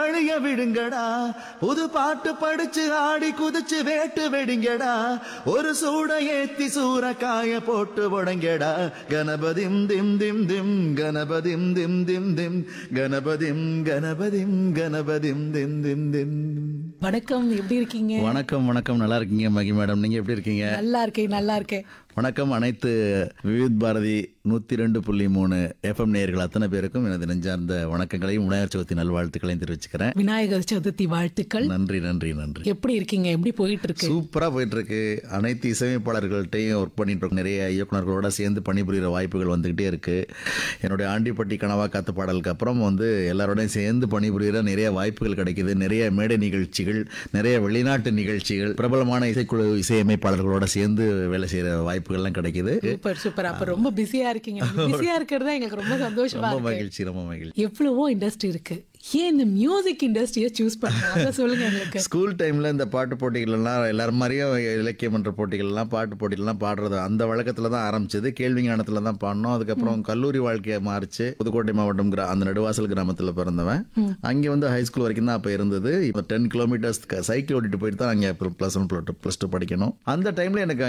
வழிய விடுங்கடா புது பாட்டு படிச்சு ஆடி குதிச்சு வேட்டு வெடிங்கடா ஒரு சூட ஏத்தி சூறக்காய போட்டு உடங்கடா கணபதிம் திம் திம் திம் கணபதிம் திம் திம் திம் கணபதிம் கணபதிம் கணபதிம் திம் திம் திம் வணக்கம் எப்படி இருக்கீங்க வணக்கம் வணக்கம் நல்லா இருக்கீங்க மகி மேடம் நீங்க எப்படி இருக்கீங்க நல்லா இருக்கேன் நல்லா இருக்கேன் வணக்கம் அனைத்து விவித் பாரதி நூத்தி ரெண்டு புள்ளி மூணு எஃப்எம் நேயர்கள் அத்தனை பேருக்கும் எனது நெஞ்சார்ந்த வணக்கங்களையும் விநாயகர் சதுர்த்தி நல்வாழ்த்துக்களையும் தெரிவிச்சுக்கிறேன் விநாயகர் சதுர்த்தி வாழ்த்துக்கள் நன்றி நன்றி நன்றி எப்படி இருக்கீங்க எப்படி போயிட்டு இருக்கு சூப்பரா போயிட்டு இருக்கு அனைத்து இசையமைப்பாளர்கள்ட்டையும் ஒர்க் பண்ணிட்டு இருக்கோம் நிறைய இயக்குனர்களோட சேர்ந்து பணிபுரிகிற வாய்ப்புகள் வந்துகிட்டே இருக்கு என்னுடைய ஆண்டிப்பட்டி கனவா காத்து பாடலுக்கு அப்புறம் வந்து எல்லாரோடையும் சேர்ந்து பணிபுரிகிற நிறைய வாய்ப்புகள் கிடைக்குது நிறைய மேடை நிகழ்ச்சிகள் நிறைய வெளிநாட்டு நிகழ்ச்சிகள் பிரபலமான இசைக்குழு இசையமைப்பாளர்களோட சேர்ந்து வேலை செய்யற வாய்ப்புகள்லாம் கிடைக்குது சூப்பர் சூப்பர் அப்ப ரொம்ப பிஸியா இருக்கீங்க பிஸியா இருக்கிறது தான் எங்களுக்கு ரொம்ப சந்தோஷமா ரொம்ப இருக்கு மகிழ்ச்சி ரொம்ப மகிழ்ச்சி எவ்வளவோ இண்டஸ்ட்ரி இருக்கு ஏன் இந்த மியூசிக் இண்டஸ்ட்ரியை சூஸ் பண்ணலாம் அதை சொல்லுங்க எங்களுக்கு ஸ்கூல் டைம்ல இந்த பாட்டு போட்டிகள்லாம் எல்லாரும் மாதிரியும் இலக்கிய மன்ற போட்டிகள்லாம் பாட்டு போட்டிகள்லாம் பாடுறது அந்த வழக்கத்துல தான் ஆரம்பிச்சது கேள்வி ஞானத்துல தான் பாடினோம் அதுக்கப்புறம் கல்லூரி வாழ்க்கையை மாறிச்சு புதுக்கோட்டை மாவட்டம் கிரா- அந்த நடுவாசல் கிராமத்துல பிறந்தவன் அங்கே வந்து ஹை ஸ்கூல் வரைக்கும் தான் அப்போ இருந்தது இப்போ டென் கிலோமீட்டர்ஸ் சைக்கிள் ஓட்டிட்டு போயிட்டு தான் அங்கே ப்ளஸ் ஒன் ப்ளஸ் டூ படிக்கணும் அந்த டைம்ல எனக்கு